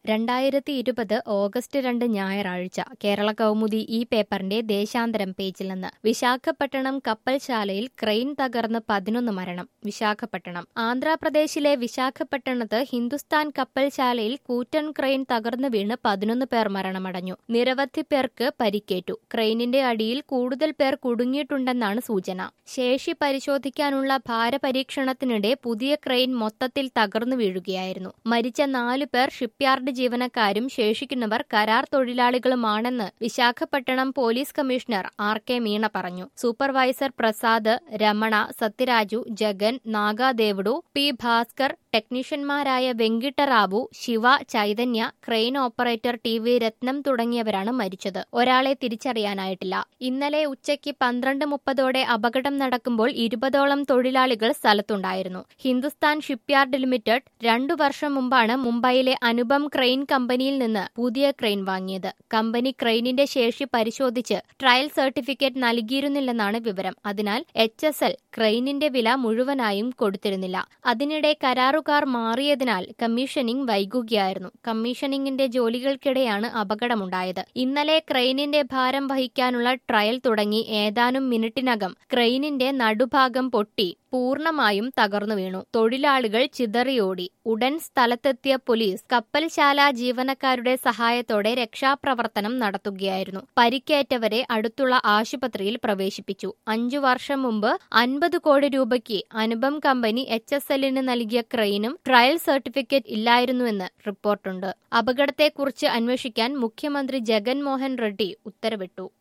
രണ്ടായിരത്തി ഇരുപത് ഓഗസ്റ്റ് രണ്ട് ഞായറാഴ്ച കേരള കൗമുദി ഈ പേപ്പറിന്റെ ദേശാന്തരം പേജിൽ നിന്ന് വിശാഖപട്ടണം കപ്പൽശാലയിൽ ക്രെയിൻ തകർന്ന് പതിനൊന്ന് മരണം വിശാഖപട്ടണം ആന്ധ്രാപ്രദേശിലെ വിശാഖപട്ടണത്ത് ഹിന്ദുസ്ഥാൻ കപ്പൽശാലയിൽ കൂറ്റൻ ക്രെയിൻ തകർന്നു വീണ് പതിനൊന്ന് പേർ മരണമടഞ്ഞു നിരവധി പേർക്ക് പരിക്കേറ്റു ക്രെയിനിന്റെ അടിയിൽ കൂടുതൽ പേർ കുടുങ്ങിയിട്ടുണ്ടെന്നാണ് സൂചന ശേഷി പരിശോധിക്കാനുള്ള ഭാരപരീക്ഷണത്തിനിടെ പുതിയ ക്രെയിൻ മൊത്തത്തിൽ തകർന്നു വീഴുകയായിരുന്നു മരിച്ച നാലു പേർ ഷിപ്പ്യാർഡ് ജീവനക്കാരും ശേഷിക്കുന്നവർ കരാർ തൊഴിലാളികളുമാണെന്ന് Visakhapatnam police commissioner R K Meena പറഞ്ഞു സൂപ്പർവൈസർ പ്രസാദ് രമണ സത്യരാജു ജഗൻ നാഗാദേവുഡു പി ഭാസ്കർ ടെക്നീഷ്യന്മാരായ Venkatarao Siva Chaitanya crane operator T V Ratnam തുടങ്ങിയവരാണ് മരിച്ചത് ഒരാളെ തിരിച്ചറിയാനായിട്ടില്ല ഇന്നലെ ഉച്ചയ്ക്ക് പന്ത്രണ്ട് മുപ്പതോടെ അപകടം നടക്കുമ്പോൾ ഇരുപതോളം തൊഴിലാളികൾ സ്ഥലത്തുണ്ടായിരുന്നു ഹിന്ദുസ്ഥാൻ ഷിപ്പ്യാർഡ് ലിമിറ്റഡ് രണ്ടു വർഷം മുമ്പാണ് മുംബൈയിലെ അനുപം ക്രെയിൻ കമ്പനിയിൽ നിന്ന് പുതിയ ക്രെയിൻ വാങ്ങിയത് കമ്പനി ക്രെയിനിന്റെ ശേഷി പരിശോധിച്ച് ട്രയൽ സർട്ടിഫിക്കറ്റ് നൽകിയിരുന്നില്ലെന്നാണ് വിവരം അതിനാൽ എച്ച് എസ് എൽ ക്രെയിനിന്റെ വില മുഴുവനായും കൊടുത്തിരുന്നില്ല അതിനിടെ കരാറുകാർ മാറിയതിനാൽ കമ്മീഷനിംഗ് വൈകുകയായിരുന്നു കമ്മീഷനിംഗിന്റെ ജോലികൾക്കിടെയാണ് അപകടമുണ്ടായത് ഇന്നലെ ക്രെയിനിന്റെ ഭാരം വഹിക്കാനുള്ള ട്രയൽ തുടങ്ങി ഏതാനും മിനിറ്റിനകം ക്രെയിനിന്റെ നടുഭാഗം പൊട്ടി പൂർണ്ണമായും തകർന്നു വീണു തൊഴിലാളികൾ ചിതറിയോടി ഉടൻ സ്ഥലത്തെത്തിയ പോലീസ് കപ്പൽശാല ജീവനക്കാരുടെ സഹായത്തോടെ രക്ഷാപ്രവർത്തനം നടത്തുകയായിരുന്നു പരിക്കേറ്റവരെ അടുത്തുള്ള ആശുപത്രിയിൽ പ്രവേശിപ്പിച്ചു അഞ്ചു വർഷം മുമ്പ് അൻപത് കോടി രൂപയ്ക്ക് അനുപം കമ്പനി എച്ച് എസ് എല്ലിന് നൽകിയ ക്രെയിനും ട്രയൽ സർട്ടിഫിക്കറ്റ് ഇല്ലായിരുന്നുവെന്ന് റിപ്പോർട്ടുണ്ട് അപകടത്തെക്കുറിച്ച് അന്വേഷിക്കാൻ മുഖ്യമന്ത്രി ജഗൻമോഹൻ റെഡ്ഡി ഉത്തരവിട്ടു